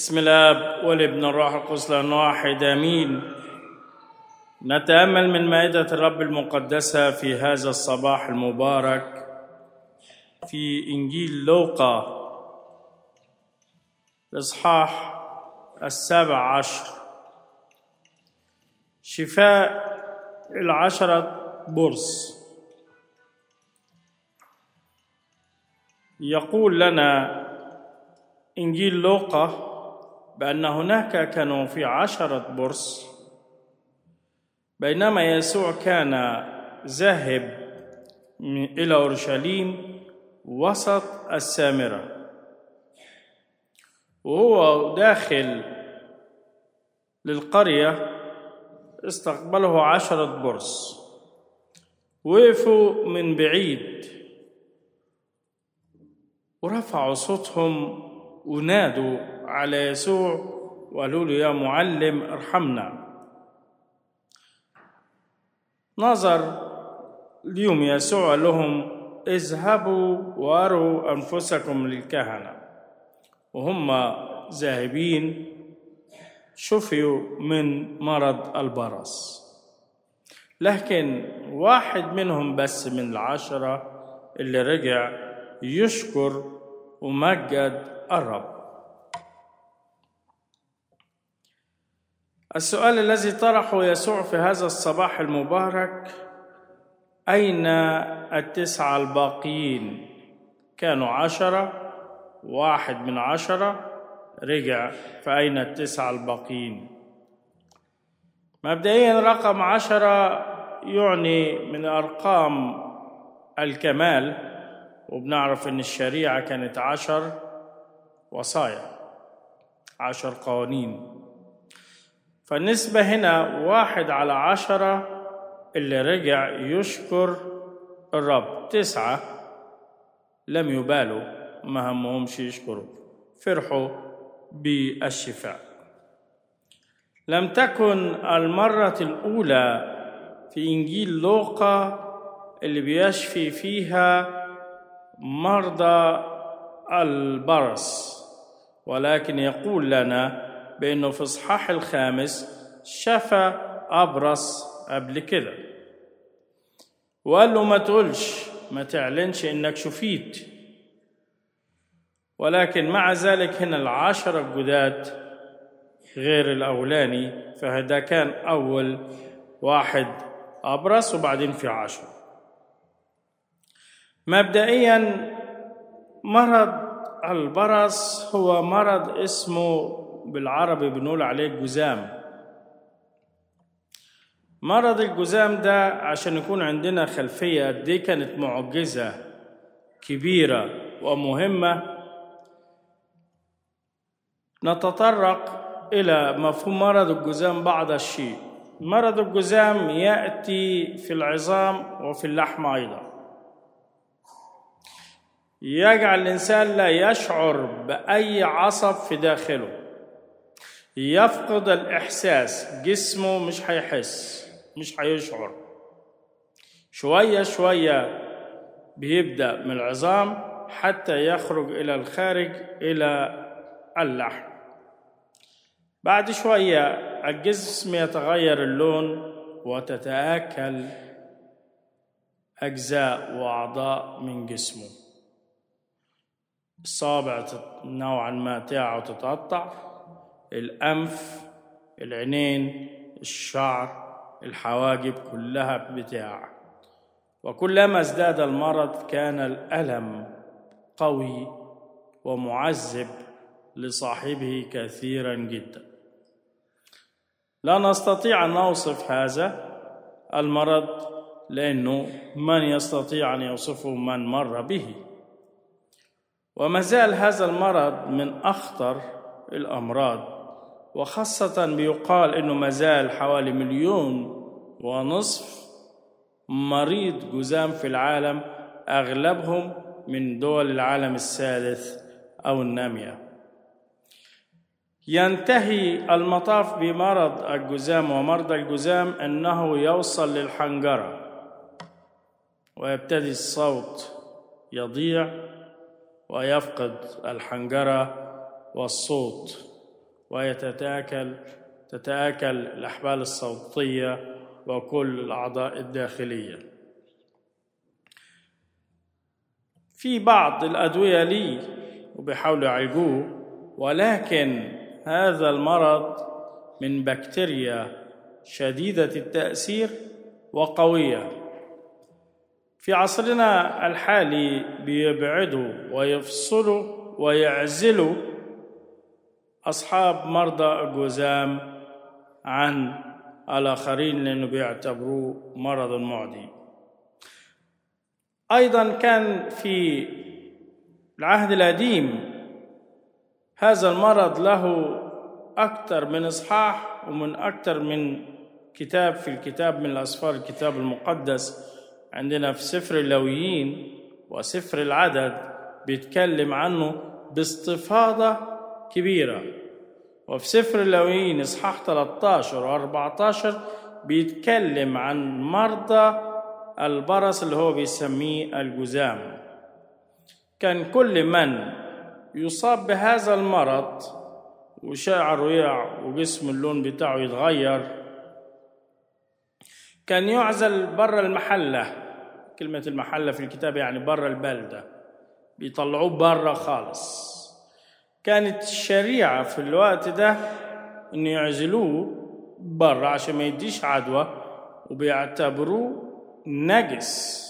بسم الاب والابن الروح القدس لان واحد امين نتامل من مائده الرب المقدسه في هذا الصباح المبارك في انجيل لوقا الاصحاح السابع عشر شفاء العشره برص يقول لنا انجيل لوقا بأن هناك كانوا في عشرة برص بينما يسوع كان ذاهب إلى أورشليم وسط السامرة وهو داخل للقرية استقبله عشرة برص وقفوا من بعيد ورفعوا صوتهم ونادوا على يسوع وقالوا له يا معلم ارحمنا نظر اليوم يسوع قال لهم اذهبوا واروا انفسكم للكهنه وهم ذاهبين شفيوا من مرض البرص لكن واحد منهم بس من العشره اللي رجع يشكر ومجد الرب السؤال الذي طرحه يسوع في هذا الصباح المبارك أين التسعة الباقيين كانوا عشرة واحد من عشرة رجع فأين التسعة الباقيين مبدئيا رقم عشرة يعني من أرقام الكمال وبنعرف أن الشريعة كانت عشر وصايا عشر قوانين فالنسبة هنا واحد على عشرة اللي رجع يشكر الرب تسعة لم يبالوا ما همهمش يشكروا فرحوا بالشفاء لم تكن المرة الأولى في إنجيل لوقا اللي بيشفي فيها مرضى البرص ولكن يقول لنا بأنه في إصحاح الخامس شفى أبرص قبل كده وقال له ما تقولش ما تعلنش إنك شفيت ولكن مع ذلك هنا العشرة الجداد غير الأولاني فهذا كان أول واحد أبرص وبعدين في عشرة مبدئيا مرض البرص هو مرض اسمه بالعربي بنقول عليه الجزام مرض الجزام ده عشان يكون عندنا خلفية قد ايه كانت معجزة كبيرة ومهمة نتطرق إلى مفهوم مرض الجزام بعض الشيء مرض الجزام يأتي في العظام وفي اللحم أيضا يجعل الإنسان لا يشعر بأي عصب في داخله يفقد الإحساس جسمه مش هيحس مش هيشعر شوية شوية بيبدأ من العظام حتى يخرج إلى الخارج إلى اللحم بعد شوية الجسم يتغير اللون وتتآكل أجزاء وأعضاء من جسمه الصابع نوعا ما تقع وتتقطع الأنف العينين الشعر الحواجب كلها بتاع وكلما ازداد المرض كان الألم قوي ومعذب لصاحبه كثيرا جدا لا نستطيع أن نوصف هذا المرض لأنه من يستطيع أن يوصفه من مر به وما زال هذا المرض من أخطر الأمراض وخاصة بيقال إنه مازال حوالي مليون ونصف مريض جزام في العالم أغلبهم من دول العالم الثالث أو النامية ينتهي المطاف بمرض الجزام ومرضى الجزام أنه يوصل للحنجرة ويبتدي الصوت يضيع ويفقد الحنجرة والصوت وهي تتآكل تتآكل الأحبال الصوتية وكل الأعضاء الداخلية في بعض الأدوية لي وبيحاولوا يعالجوه ولكن هذا المرض من بكتيريا شديدة التأثير وقوية في عصرنا الحالي بيبعدوا ويفصلوا ويعزلوا أصحاب مرضى الجذام عن الآخرين لأنه بيعتبروه مرض معدي أيضا كان في العهد القديم هذا المرض له أكثر من إصحاح ومن أكثر من كتاب في الكتاب من الأسفار الكتاب المقدس عندنا في سفر اللويين وسفر العدد بيتكلم عنه باستفاضة كبيرة وفي سفر اللويين إصحاح 13 و 14 بيتكلم عن مرضى البرص اللي هو بيسميه الجزام كان كل من يصاب بهذا المرض وشعره يقع وجسم اللون بتاعه يتغير كان يعزل برا المحلة كلمة المحلة في الكتاب يعني برا البلدة بيطلعوه برا خالص كانت الشريعة في الوقت ده إنه يعزلوه برا عشان ما يديش عدوى وبيعتبروه نجس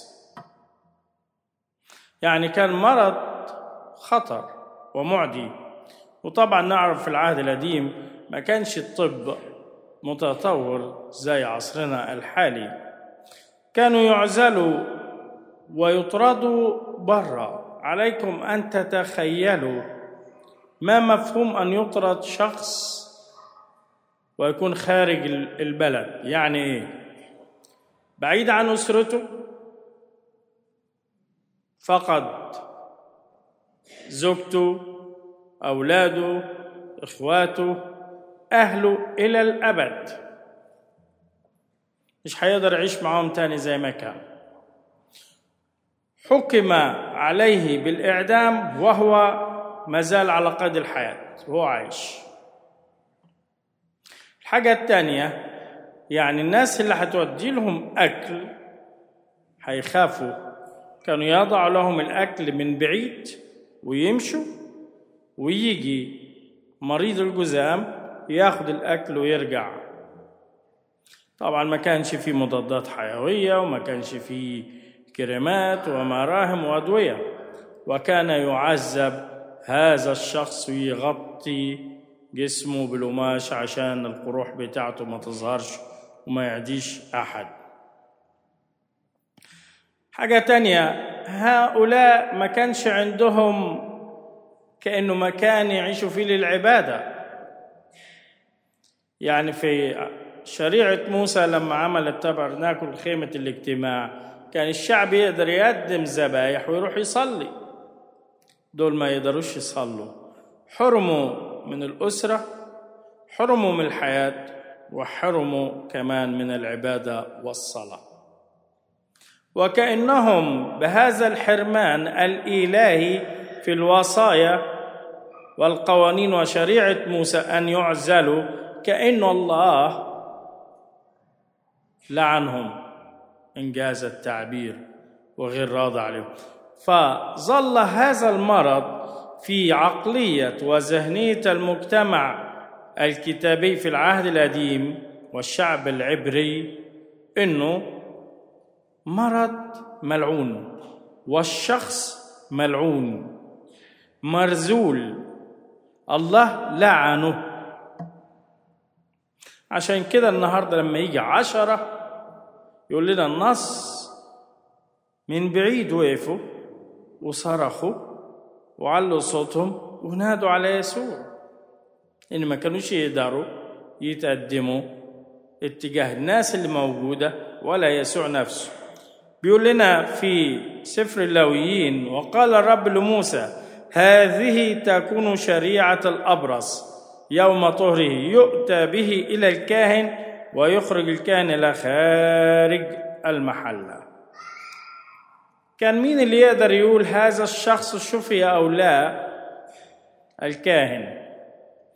يعني كان مرض خطر ومعدي وطبعا نعرف في العهد القديم ما كانش الطب متطور زي عصرنا الحالي كانوا يعزلوا ويطردوا برا عليكم ان تتخيلوا ما مفهوم ان يطرد شخص ويكون خارج البلد يعني ايه بعيد عن اسرته فقد زوجته اولاده اخواته اهله الى الابد مش هيقدر يعيش معاهم تاني زي ما كان حكم عليه بالاعدام وهو ما زال على قيد الحياه وهو عايش الحاجه الثانيه يعني الناس اللي هتودي لهم اكل هيخافوا كانوا يضعوا لهم الاكل من بعيد ويمشوا ويجي مريض الجزام ياخد الاكل ويرجع طبعا ما كانش فيه مضادات حيويه وما كانش فيه كريمات ومراهم وادويه وكان يعذب هذا الشخص ويغطي جسمه بالقماش عشان القروح بتاعته ما تظهرش وما يعديش احد حاجة تانية هؤلاء ما كانش عندهم كأنه مكان يعيشوا فيه للعبادة يعني في شريعة موسى لما عمل التبرناكل خيمة الاجتماع كان الشعب يقدر يقدم ذبايح ويروح يصلي دول ما يقدروش يصلوا حرموا من الأسرة حرموا من الحياة وحرموا كمان من العبادة والصلاة وكأنهم بهذا الحرمان الإلهي في الوصايا والقوانين وشريعة موسى أن يعزلوا كأن الله لعنهم إنجاز التعبير وغير راضى عليهم فظل هذا المرض في عقلية وذهنية المجتمع الكتابي في العهد القديم والشعب العبري انه مرض ملعون والشخص ملعون مرزول الله لعنه عشان كده النهارده لما يجي عشرة يقول لنا النص من بعيد وقفوا وصرخوا وعلوا صوتهم ونادوا على يسوع ان ما كانوش يقدروا يتقدموا اتجاه الناس اللي موجوده ولا يسوع نفسه بيقول لنا في سفر اللاويين وقال الرب لموسى هذه تكون شريعه الابرص يوم طهره يؤتى به الى الكاهن ويخرج الكاهن الى خارج المحله كان مين اللي يقدر يقول هذا الشخص شفي او لا الكاهن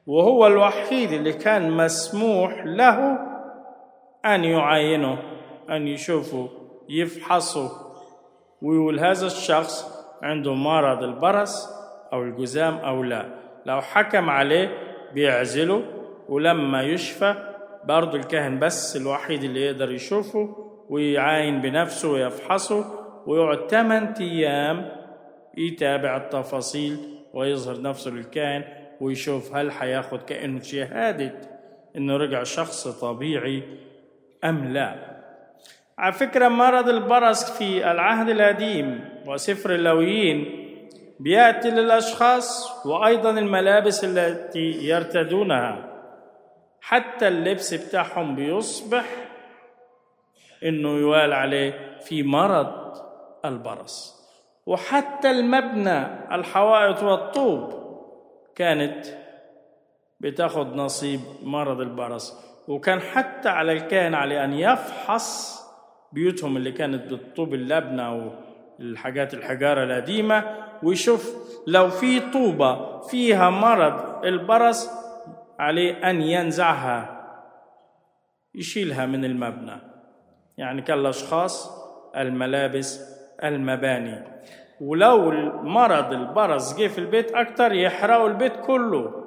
وهو الوحيد اللي كان مسموح له أن يعاينه أن يشوفه يفحصه ويقول هذا الشخص عنده مرض البرص أو الجذام أو لا لو حكم عليه بيعزله ولما يشفى برضه الكاهن بس الوحيد اللي يقدر يشوفه ويعاين بنفسه ويفحصه ويقعد 8 أيام يتابع التفاصيل ويظهر نفسه للكاهن ويشوف هل هياخد كأنه شهادة إنه رجع شخص طبيعي أم لا على فكرة مرض البرص في العهد القديم وسفر اللويين بيأتي للأشخاص وأيضا الملابس التي يرتدونها حتى اللبس بتاعهم بيصبح إنه يوال عليه في مرض البرص وحتى المبنى الحوائط والطوب كانت بتاخد نصيب مرض البرص وكان حتى على الكاهن عليه أن يفحص بيوتهم اللي كانت بالطوب اللبنة أو الحاجات الحجارة القديمة ويشوف لو في طوبة فيها مرض البرص عليه أن ينزعها يشيلها من المبنى يعني كالأشخاص الملابس المباني ولو مرض البرص جه في البيت أكتر يحرقوا البيت كله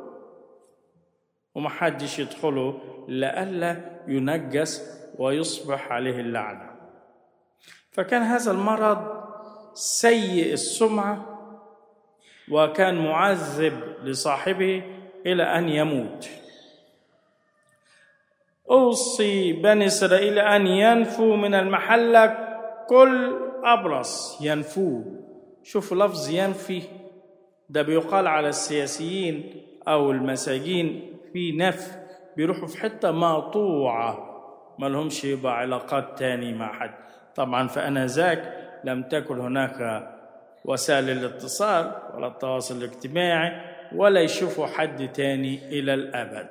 ومحدش يدخله لئلا ينجس ويصبح عليه اللعنة فكان هذا المرض سيء السمعة وكان معذب لصاحبه إلى أن يموت أوصي بني إسرائيل أن ينفوا من المحلة كل أبرص ينفوه شوفوا لفظ ينفي ده بيقال على السياسيين أو المساجين في نف بيروحوا في حتة مقطوعة ما لهمش يبقى علاقات تاني مع حد طبعا فأنا ذاك لم تكن هناك وسائل الاتصال ولا التواصل الاجتماعي ولا يشوفوا حد تاني إلى الأبد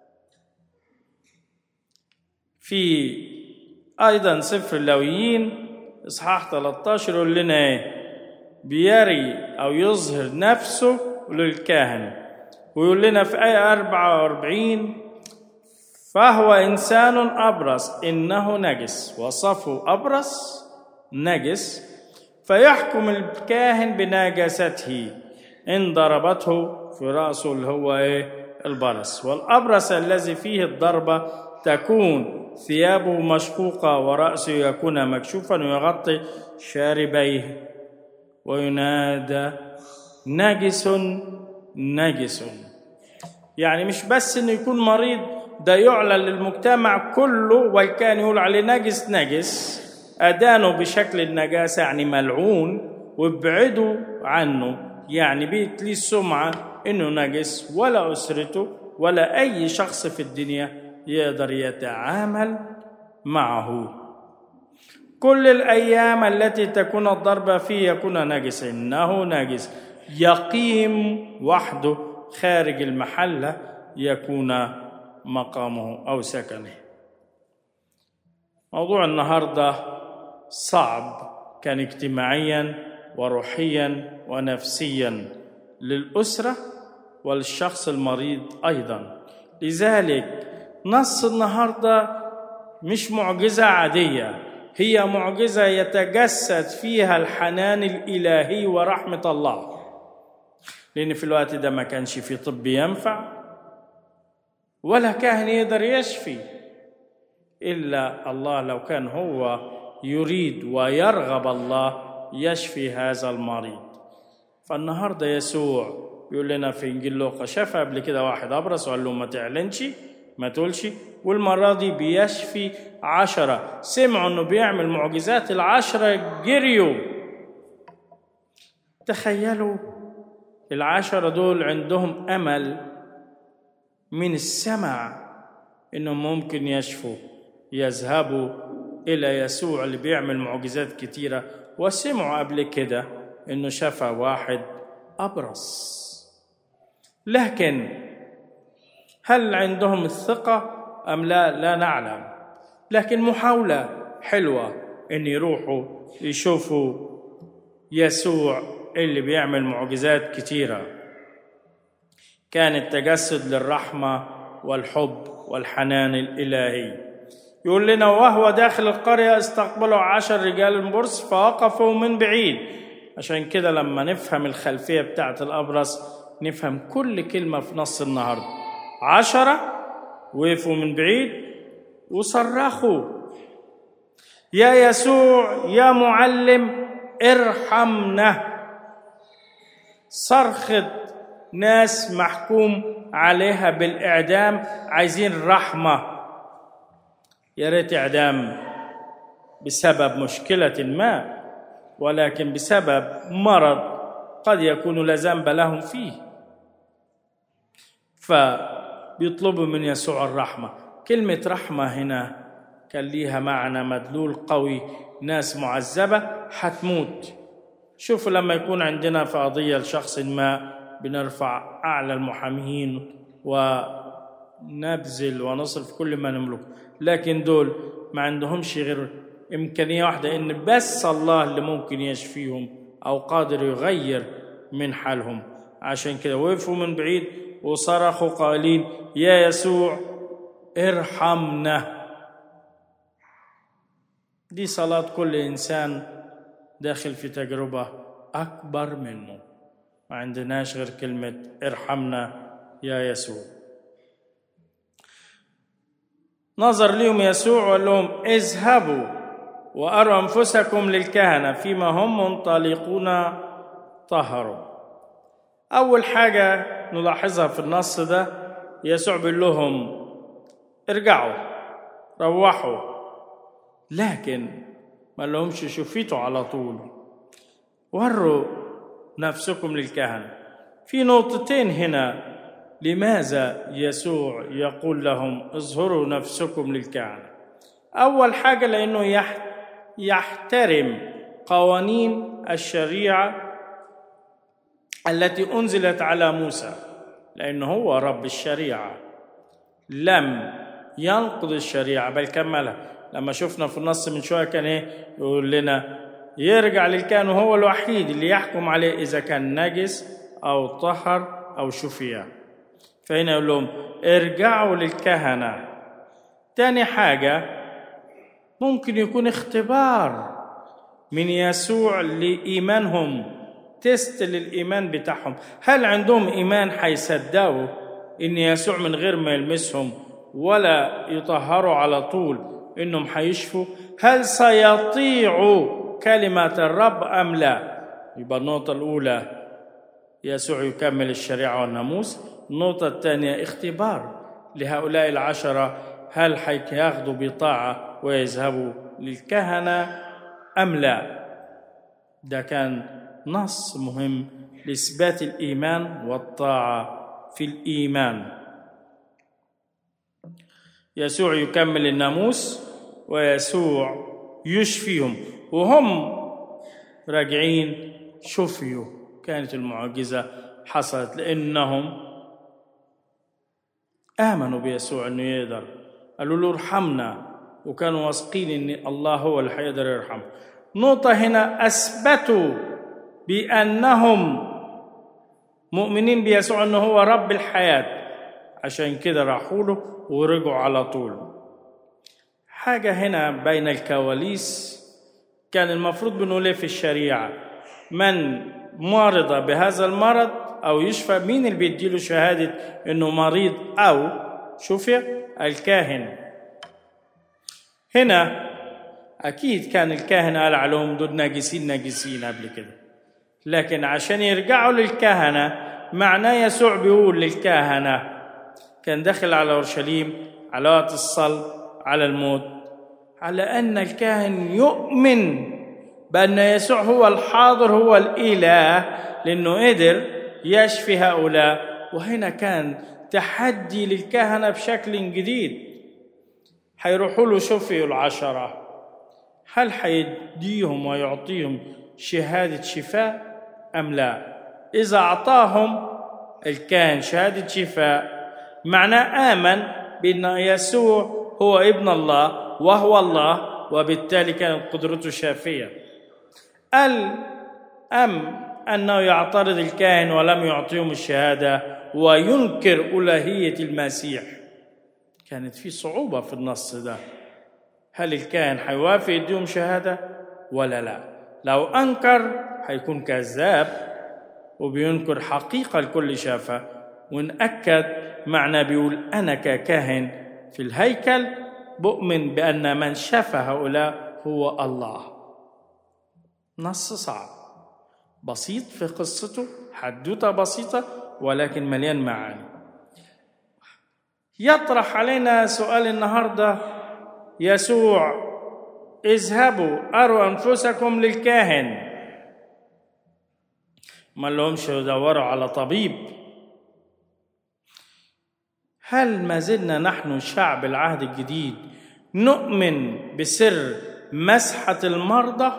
في أيضا سفر اللويين إصحاح 13 يقول لنا إيه بيري أو يظهر نفسه للكاهن ويقول لنا في آية 44 فهو إنسان أبرص إنه نجس وصفه أبرص نجس فيحكم الكاهن بنجاسته إن ضربته في رأسه اللي هو إيه البرص والأبرص الذي فيه الضربة تكون ثيابه مشقوقة ورأسه يكون مكشوفا ويغطي شاربيه وينادى نجس نجس يعني مش بس انه يكون مريض ده يعلن للمجتمع كله والكان يقول عليه نجس نجس أدانه بشكل النجاسة يعني ملعون وابعدوا عنه يعني بيت ليه السمعة إنه نجس ولا أسرته ولا أي شخص في الدنيا يقدر يتعامل معه كل الأيام التي تكون الضربة فيه يكون نجس إنه نجس يقيم وحده خارج المحلة يكون مقامه أو سكنه موضوع النهارده صعب كان اجتماعيا وروحيا ونفسيا للأسرة وللشخص المريض أيضا لذلك نص النهارده مش معجزة عادية هي معجزة يتجسد فيها الحنان الإلهي ورحمة الله لأن في الوقت ده ما كانش في طب ينفع ولا كاهن يقدر يشفي إلا الله لو كان هو يريد ويرغب الله يشفي هذا المريض فالنهارده يسوع بيقول لنا في انجيل لوقا شاف قبل كده واحد ابرص وقال له ما تعلنش ما تقولش والمرة دي بيشفي عشرة سمعوا انه بيعمل معجزات العشرة جريوا تخيلوا العشرة دول عندهم أمل من السمع انهم ممكن يشفوا يذهبوا الى يسوع اللي بيعمل معجزات كتيره وسمعوا قبل كده انه شفى واحد ابرص لكن هل عندهم الثقه ام لا لا نعلم لكن محاوله حلوه ان يروحوا يشوفوا يسوع اللي بيعمل معجزات كتيره كان التجسد للرحمة والحب والحنان الإلهي يقول لنا وهو داخل القرية استقبله عشر رجال برص فوقفوا من بعيد عشان كده لما نفهم الخلفية بتاعت الأبرص نفهم كل كلمة في نص النهاردة عشرة وقفوا من بعيد وصرخوا يا يسوع يا معلم ارحمنا صرخة ناس محكوم عليها بالإعدام عايزين رحمة يا ريت إعدام بسبب مشكلة ما ولكن بسبب مرض قد يكون لا ذنب لهم فيه فبيطلبوا من يسوع الرحمة كلمة رحمة هنا كان ليها معنى مدلول قوي ناس معذبة حتموت شوفوا لما يكون عندنا في قضية لشخص ما بنرفع أعلى المحامين ونبذل ونصرف كل ما نملكه لكن دول ما عندهمش غير إمكانية واحدة إن بس الله اللي ممكن يشفيهم أو قادر يغير من حالهم عشان كده وقفوا من بعيد وصرخوا قائلين يا يسوع ارحمنا دي صلاة كل إنسان داخل في تجربة أكبر منه ما عندناش غير كلمة ارحمنا يا يسوع نظر لهم يسوع وقال لهم اذهبوا وأروا أنفسكم للكهنة فيما هم منطلقون طهروا أول حاجة نلاحظها في النص ده يسوع بيقول لهم ارجعوا روحوا لكن ما لهمش شفيتوا على طول وروا نفسكم للكهنة في نقطتين هنا لماذا يسوع يقول لهم اظهروا نفسكم للكهنة أول حاجة لأنه يحترم قوانين الشريعة التي أنزلت على موسى لأنه هو رب الشريعة لم ينقض الشريعة بل كملها لما شفنا في النص من شوية كان إيه يقول لنا يرجع للكهن وهو الوحيد اللي يحكم عليه إذا كان نجس أو طهر أو شفيع فهنا يقول لهم ارجعوا للكهنة تاني حاجة ممكن يكون اختبار من يسوع لإيمانهم تست للإيمان بتاعهم هل عندهم إيمان حيصدقوا إن يسوع من غير ما يلمسهم ولا يطهروا على طول إنهم حيشفوا هل سيطيعوا كلمة الرب أم لا يبقى النقطة الأولى يسوع يكمل الشريعة والناموس النقطة الثانية اختبار لهؤلاء العشرة هل حياخذوا بطاعة ويذهبوا للكهنة أم لا ده كان نص مهم لإثبات الإيمان والطاعة في الإيمان يسوع يكمل الناموس ويسوع يشفيهم وهم راجعين شفيوا كانت المعجزة حصلت لأنهم آمنوا بيسوع أنه يقدر قالوا له ارحمنا وكانوا واثقين أن الله هو اللي حيقدر يرحم نقطة هنا أثبتوا بأنهم مؤمنين بيسوع أنه هو رب الحياة عشان كده راحوا له ورجعوا على طول حاجة هنا بين الكواليس كان المفروض بنقول ايه في الشريعة من مرض بهذا المرض أو يشفى مين اللي بيديله شهادة إنه مريض أو شفي الكاهن هنا أكيد كان الكاهن قال عليهم دول ناجسين ناجسين قبل كده لكن عشان يرجعوا للكهنة معناه يسوع بيقول للكهنة كان داخل على أورشليم على وقت الصلب على الموت على أن الكاهن يؤمن بأن يسوع هو الحاضر هو الإله لأنه قدر يشفي هؤلاء وهنا كان تحدي للكهنة بشكل جديد حيروحوا له شفيوا العشرة هل حيديهم ويعطيهم شهادة شفاء أم لا إذا أعطاهم الكاهن شهادة شفاء معناه آمن بأن يسوع هو ابن الله وهو الله وبالتالي كانت قدرته شافية قال أم أنه يعترض الكاهن ولم يعطيهم الشهادة وينكر ألوهية المسيح كانت في صعوبة في النص ده هل الكاهن هيوافق يديهم شهادة ولا لا لو أنكر هيكون كذاب وبينكر حقيقة الكل شافها ونأكد معنى بيقول أنا ككاهن في الهيكل بؤمن بأن من شاف هؤلاء هو الله نص صعب بسيط في قصته حدوتة بسيطة ولكن مليان معاني يطرح علينا سؤال النهارده يسوع اذهبوا اروا انفسكم للكاهن ما لهمش يدوروا على طبيب هل ما زلنا نحن شعب العهد الجديد نؤمن بسر مسحه المرضى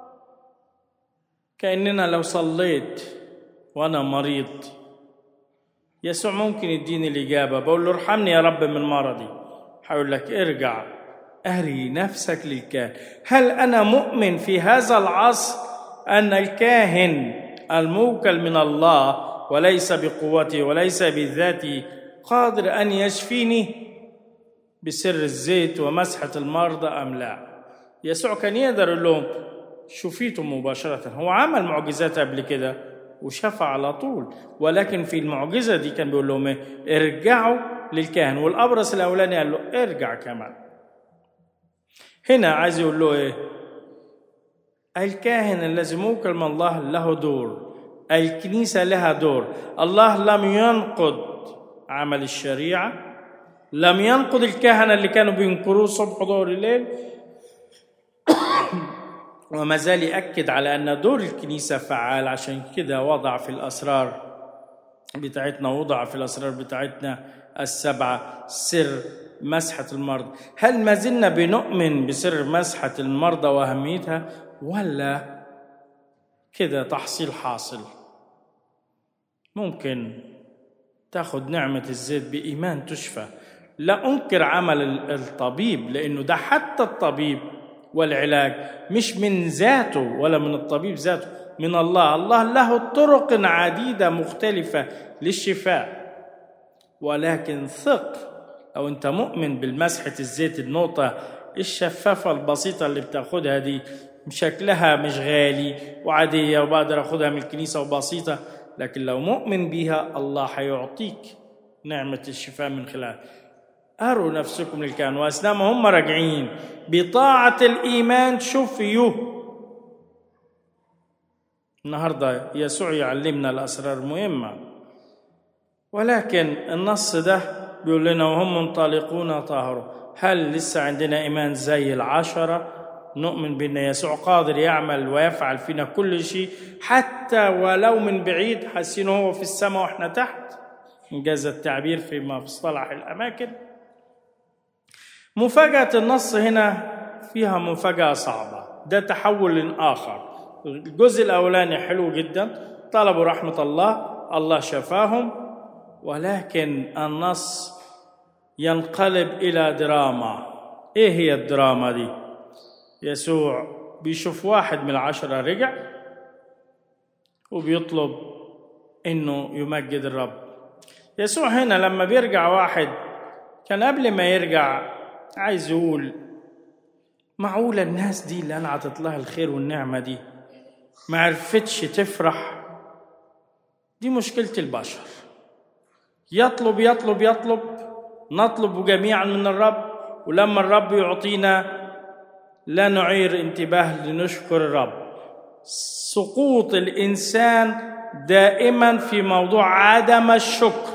كاننا لو صليت وانا مريض يسوع ممكن يديني الاجابه بقول له ارحمني يا رب من مرضي هقول لك ارجع أري نفسك للكاهن هل أنا مؤمن في هذا العصر أن الكاهن الموكل من الله وليس بقوته وليس بذاته قادر أن يشفيني بسر الزيت ومسحة المرضى أم لا يسوع كان يقدر يقول لهم شفيتم مباشرة هو عمل معجزات قبل كده وشفى على طول ولكن في المعجزة دي كان بيقول لهم إيه؟ ارجعوا للكاهن والأبرص الأولاني قال له ارجع كمان هنا عايز يقول له ايه الكاهن الذي موكل من الله له دور الكنيسة لها دور الله لم ينقض عمل الشريعة لم ينقض الكهنة اللي كانوا بينكروه صبح ظهر الليل وما زال يأكد على أن دور الكنيسة فعال عشان كده وضع في الأسرار بتاعتنا وضع في الأسرار بتاعتنا السبعة سر مسحة المرضى هل ما زلنا بنؤمن بسر مسحة المرضى وأهميتها ولا كده تحصيل حاصل ممكن تاخد نعمة الزيت بإيمان تشفى لا أنكر عمل الطبيب لأنه ده حتى الطبيب والعلاج مش من ذاته ولا من الطبيب ذاته من الله الله له طرق عديدة مختلفة للشفاء ولكن ثق لو انت مؤمن بالمسحة الزيت النقطة الشفافة البسيطة اللي بتاخدها دي شكلها مش غالي وعادية وبقدر اخدها من الكنيسة وبسيطة لكن لو مؤمن بيها الله هيعطيك نعمة الشفاء من خلالها أروا نفسكم للكهن وأثناء ما هم راجعين بطاعة الإيمان شفيوا النهاردة يسوع يعلمنا الأسرار مهمة ولكن النص ده بيقول لنا وهم منطلقون طهروا هل لسه عندنا إيمان زي العشرة نؤمن بأن يسوع قادر يعمل ويفعل فينا كل شيء حتى ولو من بعيد حاسين هو في السماء واحنا تحت إنجاز التعبير فيما في مصطلح الأماكن مفاجأة النص هنا فيها مفاجأة صعبة ده تحول آخر الجزء الأولاني حلو جدا طلبوا رحمة الله الله شفاهم ولكن النص ينقلب إلى دراما إيه هي الدراما دي يسوع بيشوف واحد من العشرة رجع وبيطلب إنه يمجد الرب يسوع هنا لما بيرجع واحد كان قبل ما يرجع عايز يقول معقولة الناس دي اللي أنا عطيت لها الخير والنعمة دي ما عرفتش تفرح دي مشكلة البشر يطلب يطلب يطلب نطلب جميعا من الرب ولما الرب يعطينا لا نعير انتباه لنشكر الرب سقوط الإنسان دائما في موضوع عدم الشكر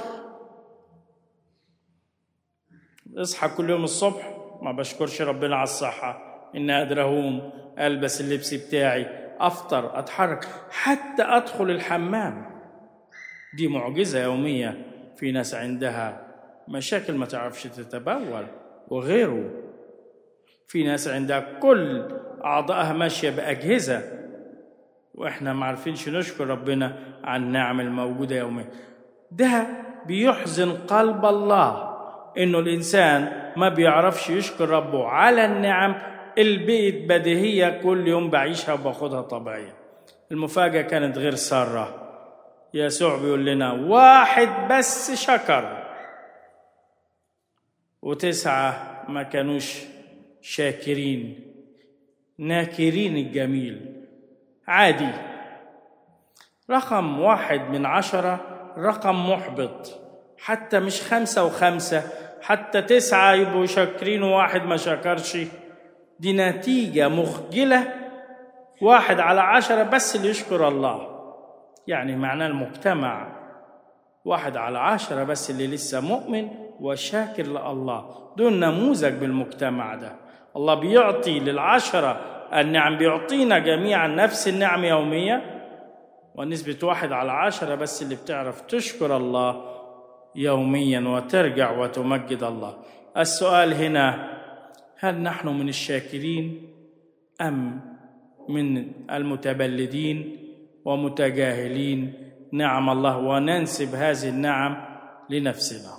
اصحى كل يوم الصبح ما بشكرش ربنا على الصحة إني قادر أقوم ألبس اللبس بتاعي أفطر أتحرك حتى أدخل الحمام دي معجزة يومية في ناس عندها مشاكل ما تعرفش تتبول وغيره في ناس عندها كل أعضائها ماشية بأجهزة وإحنا ما عارفينش نشكر ربنا على النعم الموجودة يوميا ده بيحزن قلب الله إنه الإنسان ما بيعرفش يشكر ربه على النعم البيت بديهية كل يوم بعيشها وباخدها طبيعية المفاجأة كانت غير سارة يسوع بيقول لنا واحد بس شكر وتسعة ما كانوش شاكرين ناكرين الجميل عادي رقم واحد من عشرة رقم محبط حتى مش خمسة وخمسة حتى تسعة يبقوا شاكرين وواحد ما شكرش دي نتيجة مخجلة واحد على عشرة بس اللي يشكر الله يعني معناه المجتمع واحد على عشرة بس اللي لسه مؤمن وشاكر لله دون نموذج بالمجتمع ده الله بيعطي للعشرة النعم بيعطينا جميعا نفس النعم يوميا ونسبة واحد على عشرة بس اللي بتعرف تشكر الله يوميا وترجع وتمجد الله السؤال هنا هل نحن من الشاكرين أم من المتبلدين ومتجاهلين نعم الله وننسب هذه النعم لنفسنا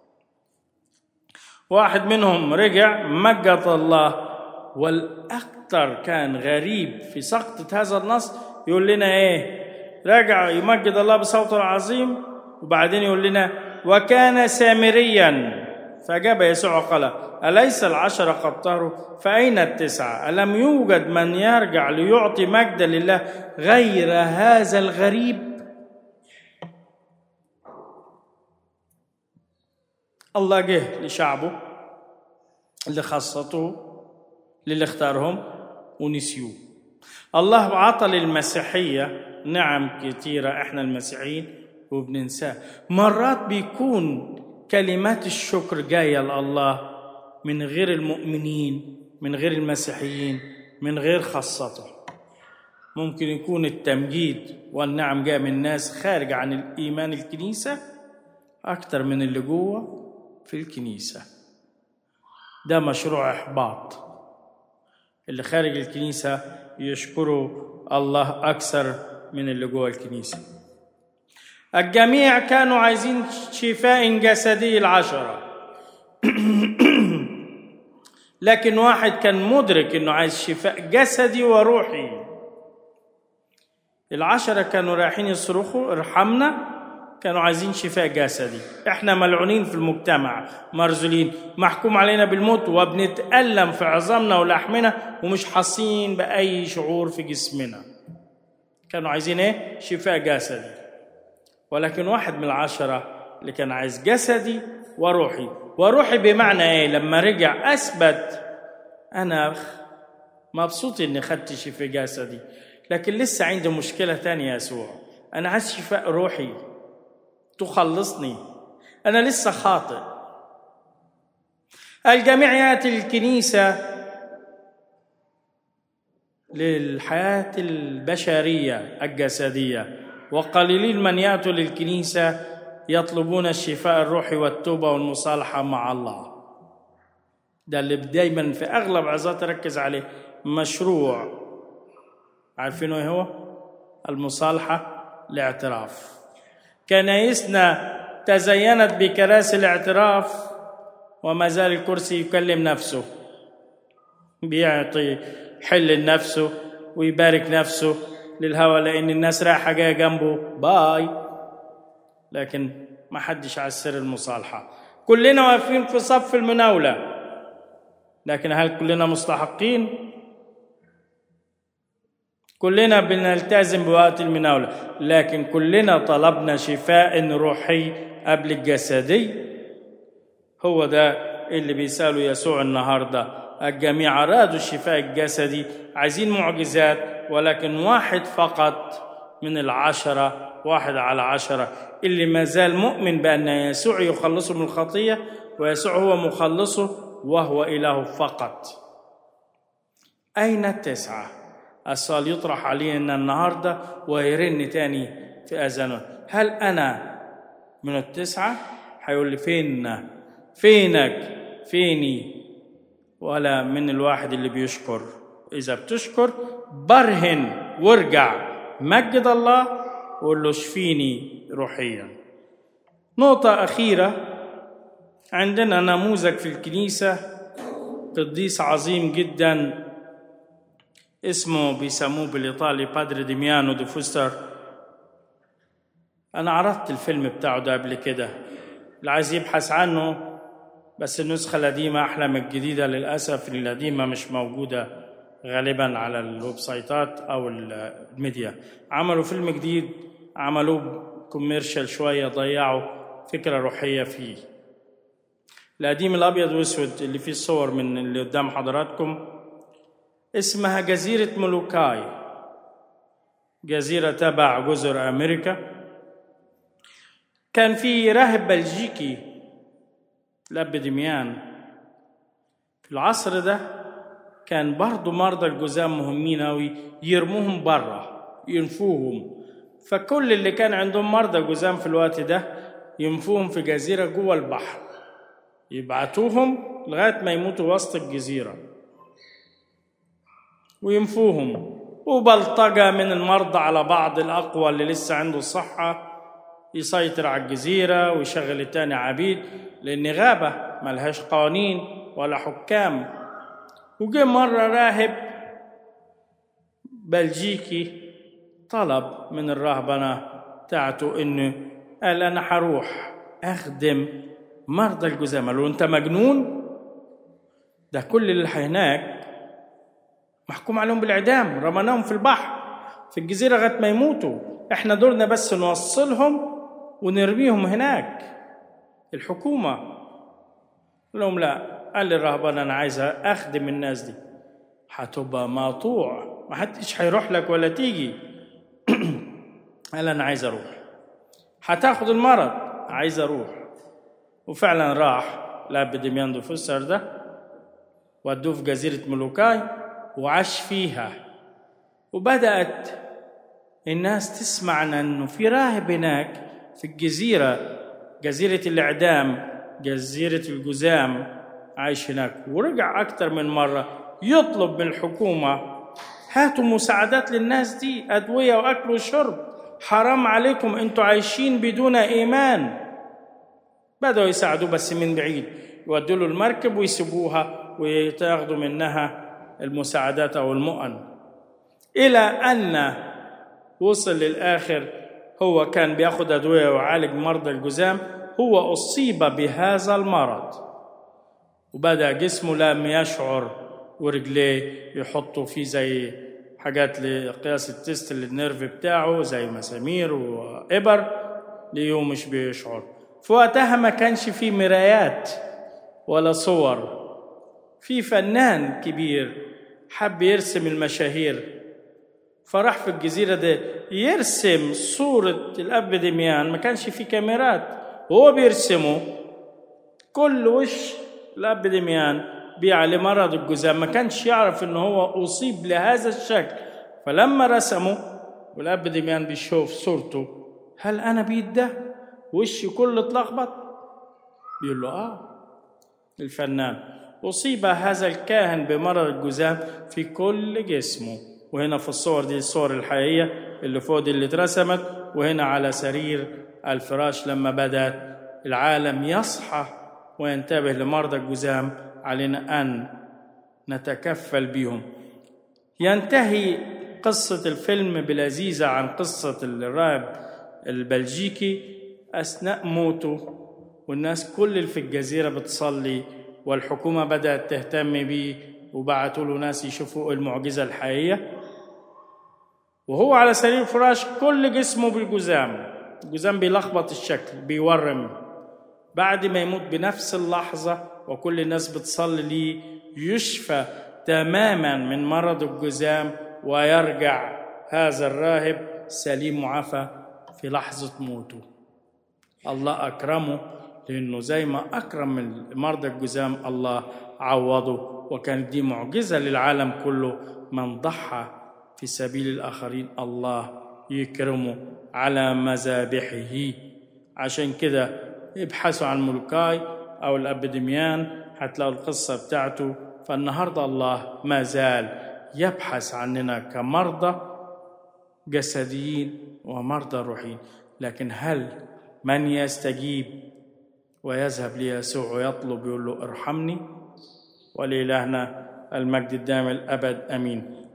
واحد منهم رجع مجد الله والأكثر كان غريب في سقطة هذا النص يقول لنا إيه رجع يمجد الله بصوت عظيم وبعدين يقول لنا وكان سامريا فأجاب يسوع قال أليس العشرة قد طهروا فأين التسعة ألم يوجد من يرجع ليعطي مجدا لله غير هذا الغريب الله جه لشعبه اللي خصته للي اختارهم ونسيوه الله عطى للمسيحية نعم كثيرة احنا المسيحيين وبننساه مرات بيكون كلمات الشكر جاية لله من غير المؤمنين من غير المسيحيين من غير خاصته ممكن يكون التمجيد والنعم جاء من ناس خارج عن الإيمان الكنيسة أكتر من اللي جوه في الكنيسة ده مشروع إحباط اللي خارج الكنيسة يشكروا الله أكثر من اللي جوه الكنيسة الجميع كانوا عايزين شفاء جسدي العشرة لكن واحد كان مدرك انه عايز شفاء جسدي وروحي العشرة كانوا رايحين يصرخوا ارحمنا كانوا عايزين شفاء جسدي احنا ملعونين في المجتمع مرزولين محكوم علينا بالموت وبنتألم في عظامنا ولحمنا ومش حاسين بأي شعور في جسمنا كانوا عايزين ايه شفاء جسدي ولكن واحد من العشرة اللي كان عايز جسدي وروحي وروحي بمعنى ايه لما رجع اثبت انا مبسوط اني خدت شفاء جسدي لكن لسه عندي مشكله تانية يا يسوع انا عايز شفاء روحي تخلصني انا لسه خاطئ الجميع ياتي الكنيسه للحياه البشريه الجسديه وقليلين من ياتوا للكنيسه يطلبون الشفاء الروحي والتوبه والمصالحه مع الله ده اللي دايما في اغلب عظات ركز عليه مشروع عارفين ايه هو المصالحه الاعتراف كنايسنا تزينت بكراسي الاعتراف وما زال الكرسي يكلم نفسه بيعطي حل لنفسه ويبارك نفسه للهوى لان الناس رايحه جايه جنبه باي لكن ما حدش على السر المصالحه كلنا واقفين في صف المناوله لكن هل كلنا مستحقين كلنا بنلتزم بوقت المناولة لكن كلنا طلبنا شفاء روحي قبل الجسدي هو ده اللي بيسأله يسوع النهاردة الجميع أرادوا الشفاء الجسدي عايزين معجزات ولكن واحد فقط من العشرة واحد على عشرة اللي ما زال مؤمن بأن يسوع يخلصه من الخطية ويسوع هو مخلصه وهو إله فقط أين التسعة؟ السؤال يطرح علينا النهاردة ويرن تاني في أذانه هل أنا من التسعة؟ هيقول لي فين فينك فيني ولا من الواحد اللي بيشكر إذا بتشكر برهن وارجع مجد الله وقول له شفيني روحيا نقطة أخيرة عندنا نموذج في الكنيسة قديس عظيم جدا اسمه بيسموه بالإيطالي بادري ديميانو دي فوستر أنا عرضت الفيلم بتاعه ده قبل كده اللي عايز يبحث عنه بس النسخة القديمة أحلى من الجديدة للأسف القديمة مش موجودة غالبا على الويب سايتات أو الميديا عملوا فيلم جديد عملوه كوميرشال شوية ضيعوا فكرة روحية فيه القديم الأبيض وأسود اللي فيه الصور من اللي قدام حضراتكم اسمها جزيرة مولوكاي جزيرة تبع جزر أمريكا كان في راهب بلجيكي الأب دميان في العصر ده كان برضه مرضى الجزام مهمين أوي يرموهم برا ينفوهم فكل اللي كان عندهم مرضى جزام في الوقت ده ينفوهم في جزيرة جوه البحر يبعتوهم لغاية ما يموتوا وسط الجزيرة وينفوهم وبلطجة من المرضى على بعض الأقوى اللي لسه عنده صحة يسيطر على الجزيرة ويشغل التاني عبيد لأن غابة ملهاش قوانين ولا حكام وجه مرة راهب بلجيكي طلب من الرهبنة بتاعته إنه قال أنا هروح أخدم مرضى الجزام قالوا أنت مجنون ده كل اللي هناك محكوم عليهم بالإعدام رمناهم في البحر في الجزيرة لغاية ما يموتوا إحنا دورنا بس نوصلهم ونرميهم هناك الحكومة قال لهم لا قال للرهبان أنا عايز أخدم الناس دي هتبقى مقطوع ما حدش هيروح لك ولا تيجي قال أنا عايز أروح هتاخد المرض عايز أروح وفعلا راح لاب دميان دو فسر ده ودوه في جزيرة ملوكاي وعاش فيها وبدأت الناس تسمع عن أنه في راهب هناك في الجزيرة جزيرة الإعدام جزيرة الجزام عايش هناك ورجع أكتر من مرة يطلب من الحكومة هاتوا مساعدات للناس دي أدوية وأكل وشرب حرام عليكم أنتوا عايشين بدون إيمان بدأوا يساعدوه بس من بعيد يودوا له المركب ويسيبوها ويتاخدوا منها المساعدات أو المؤن إلى أن وصل للآخر هو كان بياخد أدوية ويعالج مرضى الجزام هو أصيب بهذا المرض وبدأ جسمه لم يشعر ورجليه يحطوا فيه زي حاجات لقياس التست للنيرف بتاعه زي مسامير وإبر ليه مش بيشعر في وقتها ما كانش فيه مرايات ولا صور في فنان كبير حب يرسم المشاهير فراح في الجزيرة دي يرسم صورة الأب دميان ما كانش في كاميرات وهو بيرسمه كل وش الأب دميان بيعلي مرض الجزام ما كانش يعرف إن هو أصيب لهذا الشكل فلما رسمه والأب دميان بيشوف صورته هل أنا بيد ده وشي كله اتلخبط بيقول له آه الفنان أصيب هذا الكاهن بمرض الجزام في كل جسمه وهنا في الصور دي الصور الحقيقية اللي فوق دي اللي اترسمت وهنا على سرير الفراش لما بدأ العالم يصحى وينتبه لمرضى الجزام علينا أن نتكفل بهم ينتهي قصة الفيلم بلذيذة عن قصة الراهب البلجيكي أثناء موته والناس كل اللي في الجزيرة بتصلي والحكومة بدأت تهتم بيه وبعتوا له ناس يشوفوا المعجزة الحقيقية وهو على سرير الفراش كل جسمه بالجزام الجزام بيلخبط الشكل بيورم بعد ما يموت بنفس اللحظة وكل الناس بتصلي ليه يشفى تماما من مرض الجزام ويرجع هذا الراهب سليم معافى في لحظة موته الله أكرمه لأنه زي ما أكرم مرضى الجزام الله عوضه وكانت دي معجزة للعالم كله من ضحى في سبيل الآخرين الله يكرمه على مذابحه عشان كده ابحثوا عن ملكاي أو الأب دميان هتلاقوا القصة بتاعته فالنهاردة الله ما زال يبحث عننا كمرضى جسديين ومرضى روحيين لكن هل من يستجيب ويذهب ليسوع ويطلب يقول له ارحمني ولإلهنا المجد الدائم الأبد أمين